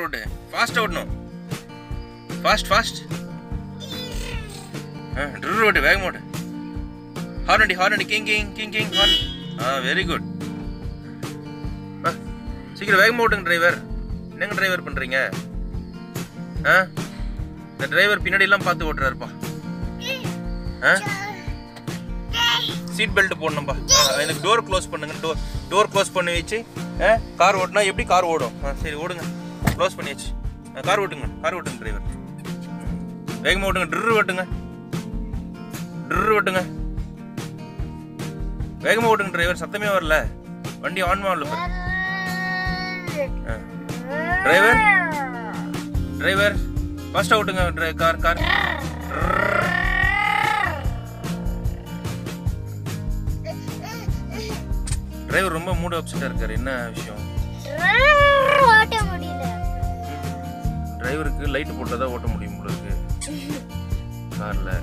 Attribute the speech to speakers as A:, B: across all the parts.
A: Road fast ஓடணும் fast fast ட்ரில் road வேகம் ஓடு ஹார்ன் அடி ஹார்ன் அடி king king king king horn ஆ வெரி குட் சீக்கிரம் வேகமாக ஓட்டுங்க டிரைவர் என்னங்க டிரைவர் பண்ணுறீங்க ஆ இந்த டிரைவர் பின்னாடி எல்லாம் பார்த்து ஓட்டுறாருப்பா ஆ சீட் பெல்ட் போடணும்பா ஆ, எனக்கு டோர் க்ளோஸ் பண்ணுங்க டோர் டோர் க்ளோஸ் பண்ணி வச்சு கார் ஓட்டினா எப்படி கார் ஓடும் ஆ சரி ஓடுங்க க்ளோஸ் பண்ணியாச்சு கார் ஓட்டுங்க கார் ஓட்டுங்க டிரைவர் வேகமாக ஓட்டுங்க ட்ரு ஓட்டுங்க ட்ரு ஓட்டுங்க வேகமாக ஓட்டுங்க டிரைவர் சத்தமே வரல வண்டி ஆன் பண்ணல பாரு. ஆ. டிரைவர் டிரைவர் ஃபாஸ்ட்டாக ஓட்டுங்க டிரை- கார் கார் டிரைவர் ரொம்ப மூடு அப்செட்டாக இருக்காரு என்ன விஷயம்
B: ஓட்ட முடியல
A: டிரைவருக்கு லைட் போட்டால் தான் ஓட்ட முடியும் போல இருக்கு காரில்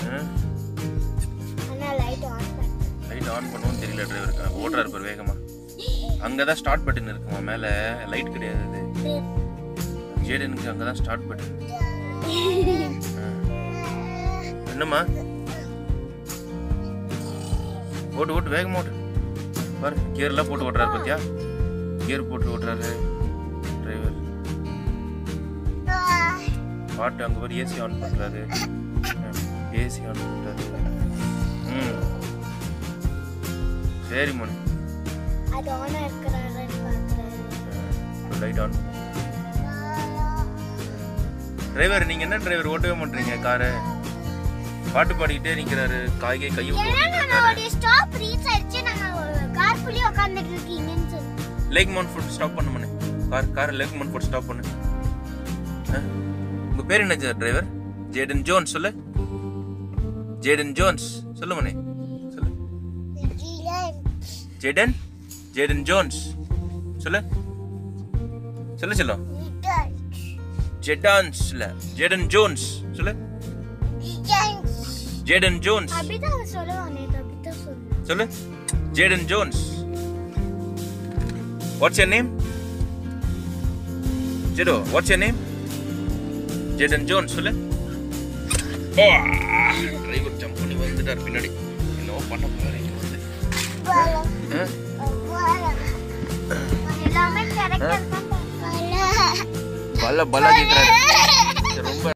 B: ஆனா லைட் ஆன் பண்ணு
A: லைட் ஆன் பண்ணவும் தெரியல டிரைவருக்கு அங்க ஓட்டுறாரு பாரு வேகமா அங்கே தான் ஸ்டார்ட் பட்டன் இருக்குமா மேலே லைட் கிடையாது அது ஜேடனுக்கு அங்கே தான் ஸ்டார்ட் பட்டன் என்னம்மா ஓட்டு ஓட்டு வேகமா ஓட்டு பாரு கியர்லாம் போட்டு ஓட்டுறாரு பார்த்தியா கியர் போட்டு ஓட்டுறாரு டிரைவர் பாட்டு அங்கே பாரு ஏசி ஆன் பண்ணுறாரு ஏசி ஆன் பண்ணுறாரு ம் சரி மணி
B: அது ஆனா இருக்கிறாருன்னு பாக்குறேன்
A: லைட் ஆன் டிரைவர் நீங்க என்ன டிரைவர் ஓட்டவே மாட்டீங்க காரை பாட்டு பாடிக்கிட்டே நிக்கிறாரு காய்கை கையை விட்டு ஓட்டிட்டு இருக்காரு
B: நம்மளுடைய ஸ்டாப் ரீச் ஆயிடுச்சு நாங்க கார் புள்ளி உட்கார்ந்துட்டு இருக்கீங்கன்னு சொல்லி
A: லேக் மவுண்ட் ஃபுட் ஸ்டாப் பண்ண Mani car car lake mount foot stop பண்ணு ஆ? உங்க பேர் என்ன டிரைவர் ஜேடன் ஜோன்ஸ் சொல்லு ஜேடன் ஜோன்ஸ் சொல்லு மணி சொல்லு ஜேடன் ஜேடன் ஜோன்ஸ் சொல்லு சொல்லு சொல்லு ஜெடான்ஸ்ல ஜேடன் ஜோன்ஸ் சொல்லு ஜேடன் ஜோன்ஸ்
B: அப்படிதான் சொல்லுவான் நேத்து அப்படிதான் சொல்லுவான்
A: சொல்லு Jayden Jones what's your name ஜெடோ what's your name Jayden Jones சொல்லு டிரைவர் ஜம்ப் பண்ணி வந்துட்டார் பின்னாடி என்னவோ பண்ண போறாரு இங்க வந்து. ஆ?
B: எல்லாமே கரெக்டா தான்
A: பல பல கேக்குறாரு ரொம்ப